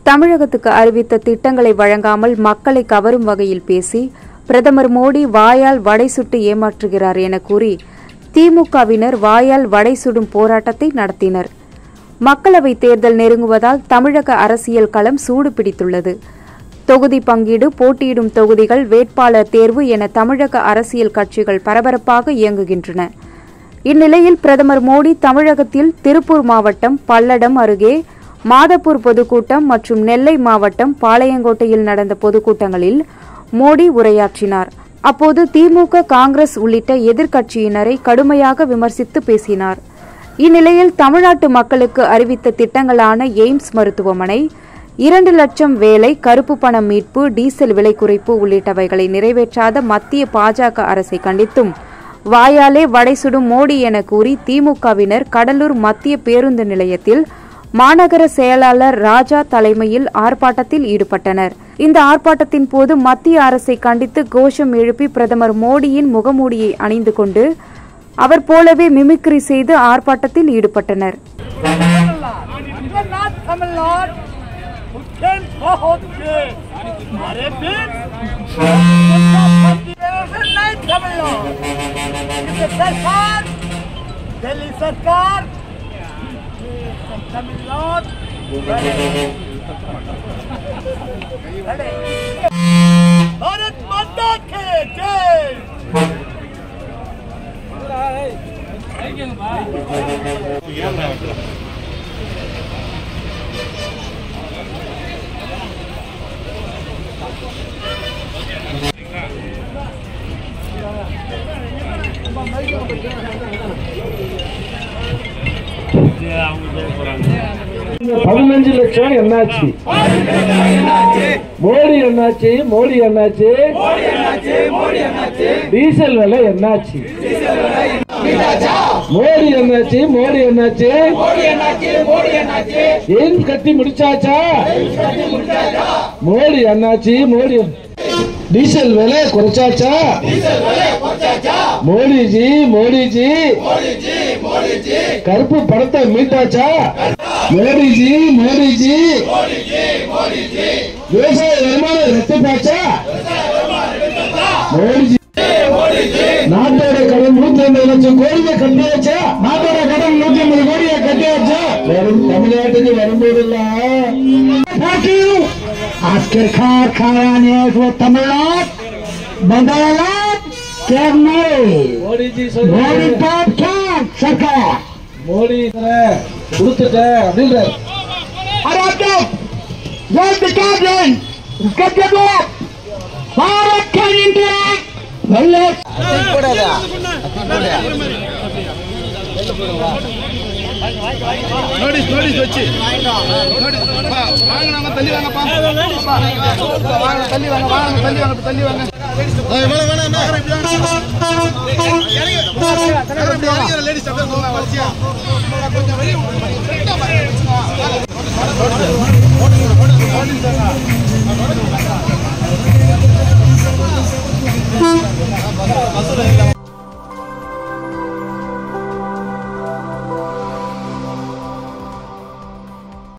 தமிழகத்துக்கு அறிவித்த திட்டங்களை வழங்காமல் மக்களை கவரும் வகையில் பேசி பிரதமர் மோடி வாயால் வடை சுட்டு ஏமாற்றுகிறார் என கூறி திமுகவினர் வாயால் வடை சுடும் போராட்டத்தை நடத்தினர் மக்களவைத் தேர்தல் நெருங்குவதால் தமிழக அரசியல் களம் சூடு பிடித்துள்ளது தொகுதி பங்கீடு போட்டியிடும் தொகுதிகள் வேட்பாளர் தேர்வு என தமிழக அரசியல் கட்சிகள் பரபரப்பாக இயங்குகின்றன இந்நிலையில் பிரதமர் மோடி தமிழகத்தில் திருப்பூர் மாவட்டம் பல்லடம் அருகே மாதப்பூர் பொதுக்கூட்டம் மற்றும் நெல்லை மாவட்டம் பாளையங்கோட்டையில் நடந்த பொதுக்கூட்டங்களில் மோடி உரையாற்றினார் அப்போது திமுக காங்கிரஸ் உள்ளிட்ட எதிர்க்கட்சியினரை கடுமையாக விமர்சித்து பேசினார் இந்நிலையில் தமிழ்நாட்டு மக்களுக்கு அறிவித்த திட்டங்களான எய்ம்ஸ் மருத்துவமனை இரண்டு லட்சம் வேலை கருப்பு பணம் மீட்பு டீசல் விலை குறைப்பு உள்ளிட்டவைகளை நிறைவேற்றாத மத்திய பாஜக அரசை கண்டித்தும் வாயாலே வடை சுடும் மோடி என கூறி திமுகவினர் கடலூர் மத்திய பேருந்து நிலையத்தில் மாநகர செயலாளர் ராஜா தலைமையில் ஆர்ப்பாட்டத்தில் ஈடுபட்டனர் இந்த ஆர்ப்பாட்டத்தின் போது மத்திய அரசை கண்டித்து கோஷம் எழுப்பி பிரதமர் மோடியின் முகமூடியை அணிந்து கொண்டு அவர் போலவே மிமிக்ரி செய்து ஆர்ப்பாட்டத்தில் ஈடுபட்டனர் जगन्नाथ कमलनाथ उज्जैन बहुत के हमारे बीच नहीं कमलनाथ ये सरकार दिल्ली सरकार कमलनाथ भारत माता के जय பதினஞ்சு லட்சம் என்னாச்சு மோடி என்னாச்சு மோடி என்னாச்சு டீசல் விலை என்னாச்சு மோடி என்னாச்சு மோடி என்னாச்சு ஏன் கட்டி முடிச்சாச்சா மோடி என்னாச்சு மோடி டீசல் விலை குறைச்சாச்சா மோடிஜி மோடிஜி கருப்பு பணத்தை மீட்டாச்சா மோடிஜி மோடிஜி விவசாய வருமானம் ரெட்டிப்பாச்சா மோடிஜி நாட்டோட கடன் நூத்தி ஐம்பது லட்சம் கோடியை கட்டியாச்சா நாட்டோட கடன் நூத்தி ஐம்பது கோடியை கட்டியாச்சா வெறும் தமிழ்நாட்டுக்கு வரும்போதெல்லாம் আজকের খাওয়ার খাওয়া নিয়ে আসবো তামিলনাথ বন্দারাত কেরনাল மோடிஜி মোদি சொல்றாரு টপ টপ সরকার மோடி தரேன், கொடுத்துட்டேன் அப்படின்றாரு আর আপনি জয় বিকাশ গজব ভারত কে ইন্ডিয়া বললে லேடிஸ்